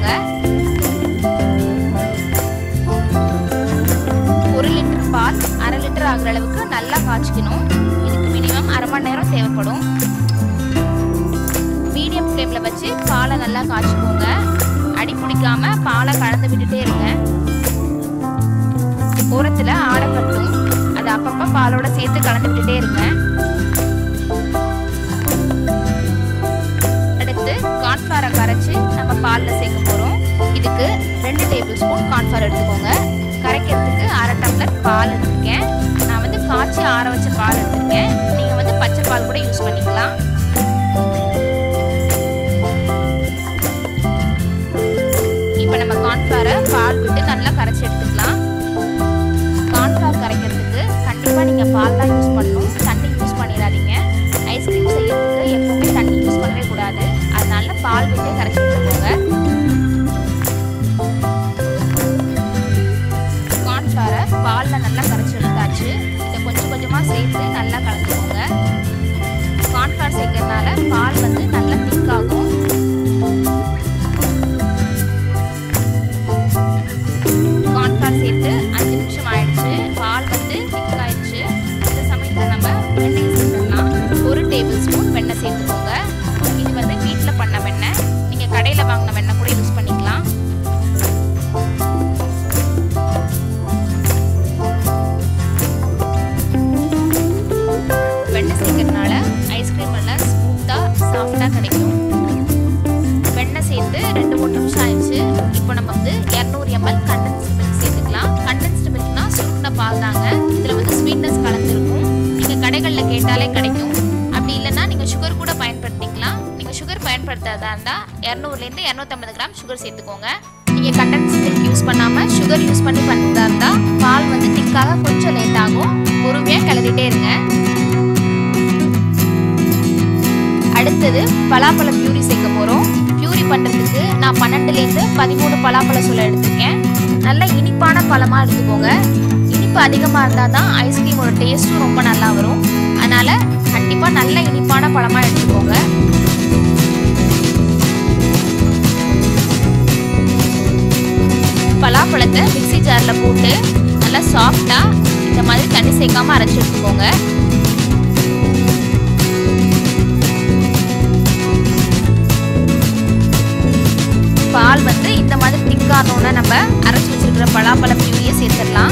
ஒரு லிட்டர் பால் அரை லிட்டர் ஆகுற அளவுக்கு நல்லா காய்ச்சிக்கணும் இதுக்கு மினிமம் அரை மணி நேரம் தேவைப்படும் மீடியம் ஃப்ளேமில் வச்சு பாலை நல்லா காய்ச்சிக்கோங்க அடி பிடிக்காம பாலை கலந்து விட்டுட்டே இருங்க ஓரத்தில் ஆடை கட்டும் அது அப்பப்போ பாலோட சேர்த்து கலந்து விட்டுட்டே இருங்க அடுத்து கார்ன்ஃப்ளவரை கரைச்சி நம்ம பாலில் சேர்க்க போகிறோம் இதுக்கு ரெண்டு டேபிள் ஸ்பூன் கார்ன்ஃப்ளவர் எடுத்துக்கோங்க கரைக்கிறதுக்கு அரை டம்ளர் பால் எடுத்துருக்கேன் நான் வந்து காய்ச்சி ஆற வச்ச பால் எடுத்திருக்கேன் நீங்கள் வந்து பச்சை பால் கூட யூஸ் பண்ணிக்கலாம் இப்போ நம்ம கார்ன்ஃப்ளவரை பால் விட்டு நல்லா கரைச்சி எடுத்துக்கலாம் கார்ன்ஃப்ளவர் கரைக்கிறதுக்கு கண்டிப்பாக நீங்கள் பால் தான் யூஸ் பண்ணணும் தண்ணி யூஸ் பண்ணிடாதீங்க ஐஸ்கிரீம் செய்யறதுக்கு எப்பவுமே தண்ணி யூஸ் பண்ணவே கூடாது அதனால பால் விட்டு கரைச்சி எடுத்துக்கோங்க கார்ன்ஃப்ளவரை பாலில் நல்லா கரைச்சி எடுத்தாச்சு இதை கொஞ்சம் கொஞ்சமாக சேர்த்து நல்லா கலந்துக்கோங்க கார்ன்ஃப்ளவர் சேர்க்கறதுனால பால் வந்து நல்லா திக்காகும் கார்ன்ஃப்ளவர் சேர்த்து அஞ்சு நிமிஷம் ஆயிடுச்சு பால் வந்து திக் ஆயிடுச்சு இந்த சமயத்தில் நம்ம வெண்ணெய் சேர்த்துடலாம் ஒரு டேபிள் ஸ்பூன் வெண்ணெய் சேர்த்துக்கோங்க இது வந்து வீட்டில் பண்ண வெண்ணெய் நீங்கள் கடையில் வாங்கின வெண்ணெய் கூட யூஸ் பண்ணிக்கலாம் வெண்ணெய் சேர்க்கறதுனால ஐஸ்கிரீம் எல்லாம் ஸ்மூத்தாக சாஃப்டாக கிடைக்கும் வெண்ணெய் சேர்த்து ரெண்டு மூணு நிமிஷம் ஆயிடுச்சு இப்போ நம்ம வந்து இரநூறு எம்எல் கண்டென்ஸ்டு மில்க் சேர்த்துக்கலாம் கண்டென்ஸ்டு மில்க்னா சுருட்டின பால் தாங்க இதில் வந்து ஸ்வீட்னஸ் கலந்துருக்கும் நீங்கள் கடைகளில் கேட்டாலே கிடைக்கும் அப்படி இல்லைன்னா நீங்கள் சுகர் கூட பயன்படுத்திக்கலாம் நீங்கள் சுகர் பயன்படுத்தாதா இருந்தால் இரநூறுலேருந்து இரநூத்தம்பது கிராம் சுகர் சேர்த்துக்கோங்க நீங்கள் கண்டென்ஸ் மில்க் யூஸ் பண்ணாமல் சுகர் யூஸ் பண்ணி பண்ணுறதா இருந்தால் பால் வந்து திக்காக கொஞ்சம் லேட் ஆகும் பொறுமையாக கிளறிட்டே இருங்க அடுத்தது பலாப்பழ பியூரி சேர்க்க போகிறோம் பியூரி பண்ணுறதுக்கு நான் பன்னெண்டுலேருந்து பதிமூணு பலாப்பழ சொல்ல எடுத்திருக்கேன் நல்ல இனிப்பான பழமாக எடுத்துக்கோங்க இனிப்பு அதிகமாக இருந்தால் தான் ஐஸ்கிரீமோட டேஸ்ட்டும் ரொம்ப நல்லா வரும் அதனால் கண்டிப்பாக நல்ல இனிப்பான பழமாக எடுத்துக்கோங்க பலாப்பழத்தை மிக்ஸி ஜாரில் போட்டு நல்லா சாஃப்டாக இந்த மாதிரி தண்ணி சேர்க்காம அரைச்சி எடுத்துக்கோங்க பால் வந்து இந்த மாதிரி திக்கானோன்னா நம்ம அரைச்சி வச்சிருக்கிற பலாப்பழ பியூரியை சேர்த்துடலாம்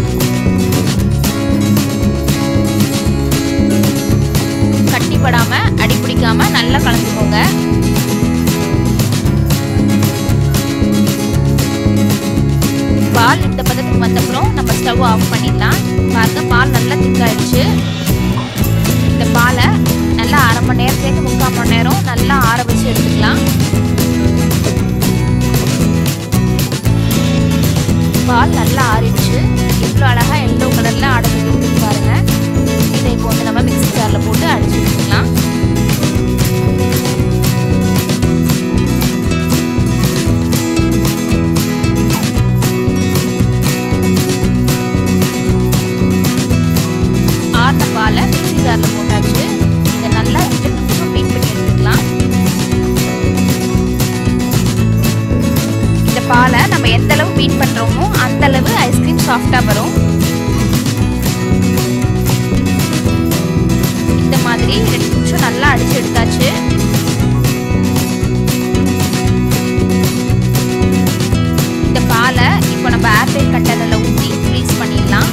கட்டிப்படாம அடி பிடிக்காம நல்லா கலந்துக்கோங்க பால் இந்த பதத்துக்கு வந்தப்புறம் நம்ம ஸ்டவ் ஆஃப் பண்ணிடலாம் பாருங்க பால் நல்லா திக்காயிடுச்சு இந்த பாலை நல்லா அரை மணி நேரத்துலேருந்து முக்கால் மணி நேரம் நல்லா ஆற வச்சு எடுத்துக்கலாம் பால் நல்லா ஆறிடுச்சு இவ்வளோ அழகாக எல்லோ கலரில் அடைச்சி கொடுத்துட்டு பாருங்க இதை இப்போ வந்து நம்ம மிக்ஸி ஜாரில் போட்டு அடிச்சு வச்சுக்கலாம் ஆறின பாலை மிக்ஸி ஜாரில் போட்டாச்சு இதை நல்லா ரெண்டு நிமிஷம் பீட் பண்ணி எடுத்துக்கலாம் இந்த பாலை நம்ம எந்த அளவு பீட் பண்ணுறோமோ அந்த அளவு ஐஸ்கிரீம் சாஃப்டாக வரும் இந்த மாதிரி ரெண்டு நிமிஷம் நல்லா அடிச்சு எடுத்தாச்சு இந்த பாலை இப்போ நம்ம ஏர்டைட் கண்டெய்னரில் ஊற்றி ஃப்ரீஸ் பண்ணிடலாம்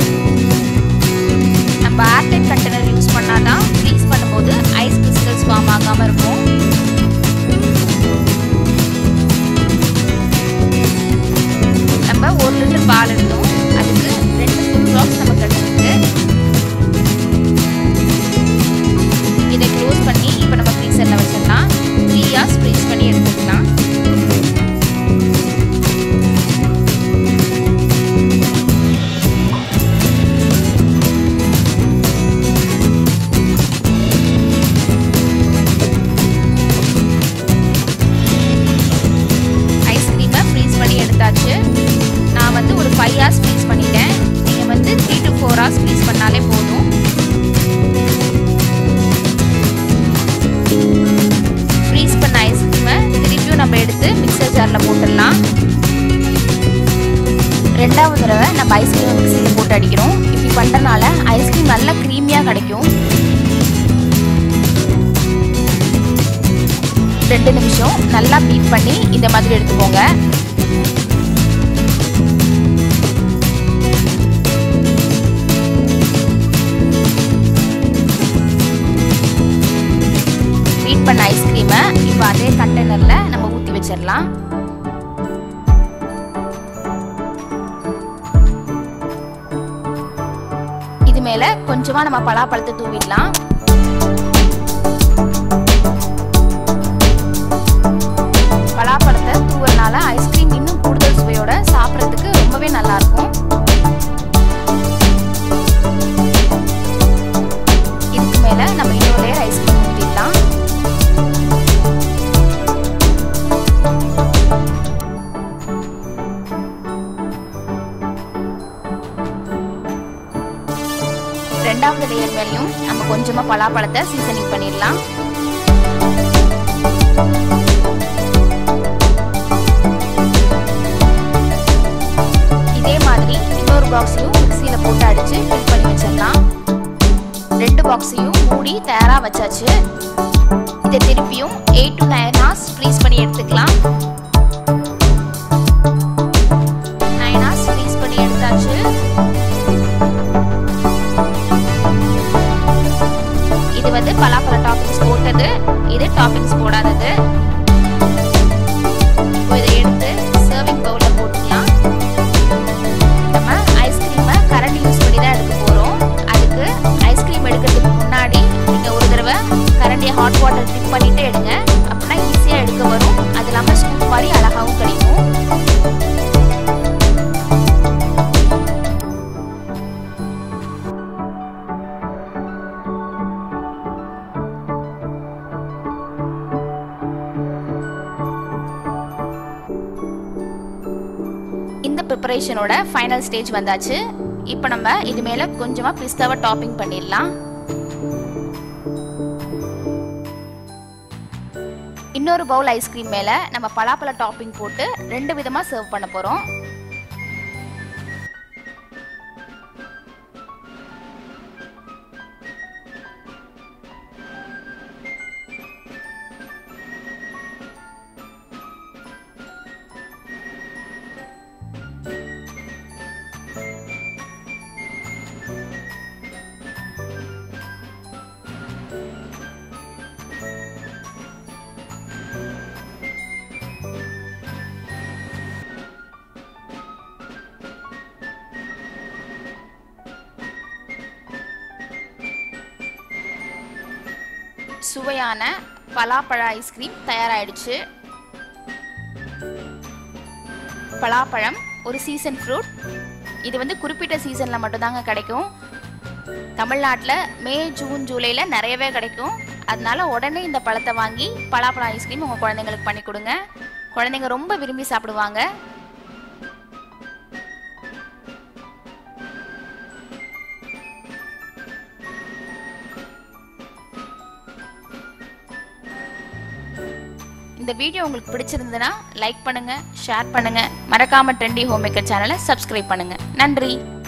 நம்ம ஏர்டைட் கண்டெய்னர் யூஸ் பண்ணாதான் ஃப்ரீஸ் பண்ணும்போது ஐஸ் கிறிஸ்டல்ஸ் ஃபார்ம் ஆகாமல் இருக்கும் நம்ம ஒரு லிட்டர் பால் எடுத்தோம் அதுக்கு ரெண்டு ஃபுல் பாக்ஸ் நமக்கு கிடச்சிருக்கு இதை க்ளோஸ் பண்ணி இப்போ நம்ம ஃப்ரீசரில் வச்சிடலாம் த்ரீ ஹார்ஸ் ஃப்ரீஸ் பண்ணி எடுத்துக்கலாம் ஐஸ்கிரீமை ஃப்ரீஸ் பண்ணி எடுத்தாச்சு நான் வந்து ஒரு ஃபைவ் ஹார்ஸ் ஃப்ரீஸ் பண்ணிட்டேன் நீங்கள் வந்து three to four hours freeze பண்ணாலே போதும் ஃப்ரீஸ் பண்ண ஐஸ்கிரீமை திருப்பியும் நம்ம எடுத்து மிக்சர் ஜாரில் போட்டு ரெண்டாவது தடவை நம்ம ஐஸ்கிரீம் மிக்சியில் போட்டு அடிக்கிறோம் இப்படி பண்ணுறனால ஐஸ்கிரீம் நல்லா க்ரீமியாக கிடைக்கும் ரெண்டு நிமிஷம் நல்லா பீட் பண்ணி இந்த மாதிரி எடுத்துக்கோங்க பீட் பண்ண ஐஸ்கிரீமை இப்போ அதே கண்டெய்னரில் நம்ம ஊற்றி வச்சிடலாம் இது மேலே கொஞ்சமாக நம்ம பலாப்பழத்தை தூவிடலாம் பலாப்பழத்தை தூவுறனால ஐஸ்கிரீம் இன்னும் கூடுதல் சுவையோட சாப்பிட்றதுக்கு ரொம்பவே நல்லா இருக்கும் இதுக்கு மேல நம்ம இன்னொரு லேயர் ஐஸ்கிரீம் ஊற்றிடலாம் ரெண்டாவது லேயர் மேலேயும் நம்ம கொஞ்சமா பலாப்பழத்தை சீசனிங் பண்ணிடலாம் இதே மாதிரி இன்னொரு பாக்ஸையும் மிக்சியில் போட்டு அடித்து ஃபில் பண்ணி வச்சிடலாம் ரெண்டு பாக்ஸையும் மூடி தயாராக வச்சாச்சு இதை திருப்பியும் eight to nine hours freeze பண்ணி எடுத்துக்கலாம் நைன் ஹார்ஸ் ஃப்ரீஸ் பண்ணி எடுத்தாச்சு இது வந்து பலாப்பழ டாப்பிங்ஸ் போட்டது இது டாப்பிங்ஸ் போடாதது இப்போ இதை எடுத்து சர்விங் பவுலில் போட்டுக்கலாம் நம்ம ஐஸ்கிரீமை கரண்ட் யூஸ் பண்ணி தான் எடுக்க போகிறோம் அதுக்கு ஐஸ்கிரீம் எடுக்கிறதுக்கு முன்னாடி நீங்கள் ஒரு தடவை கரண்டியை ஹாட் வாட்டர் டிப் பண்ணிட்டு எடுங்க அப்படின்னா ஈஸியாக எடுக்க வரும் அது இல்லாமல் ஸ்கூப் மாதிரி அழகாகவும் கிடைக்கும் இந்த ப்ரிப்பரேஷனோட ஃபைனல் ஸ்டேஜ் வந்தாச்சு இப்போ நம்ம இது மேலே கொஞ்சமாக பிஸ்தாவை டாப்பிங் பண்ணிடலாம் இன்னொரு பவுல் ஐஸ்கிரீம் மேலே நம்ம பலாப்பழ டாப்பிங் போட்டு ரெண்டு விதமாக சர்வ் பண்ண போகிறோம் சுவையான பலாப்பழ ஐஸ்கிரீம் தயாராகிடுச்சு பலாப்பழம் ஒரு சீசன் ஃப்ரூட் இது வந்து குறிப்பிட்ட சீசனில் மட்டும்தாங்க கிடைக்கும் தமிழ்நாட்டில் மே ஜூன் ஜூலையில் நிறையவே கிடைக்கும் அதனால உடனே இந்த பழத்தை வாங்கி பலாப்பழம் ஐஸ்கிரீம் உங்கள் குழந்தைங்களுக்கு பண்ணி கொடுங்க குழந்தைங்க ரொம்ப விரும்பி சாப்பிடுவாங்க இந்த வீடியோ உங்களுக்கு பிடிச்சிருந்ததுன்னா லைக் பண்ணுங்க ஷேர் பண்ணுங்க மறக்காம ட்ரெண்டி ஹோம் மேக்கர் சேனலை சப்ஸ்கிரைப் பண்ணுங்க நன்றி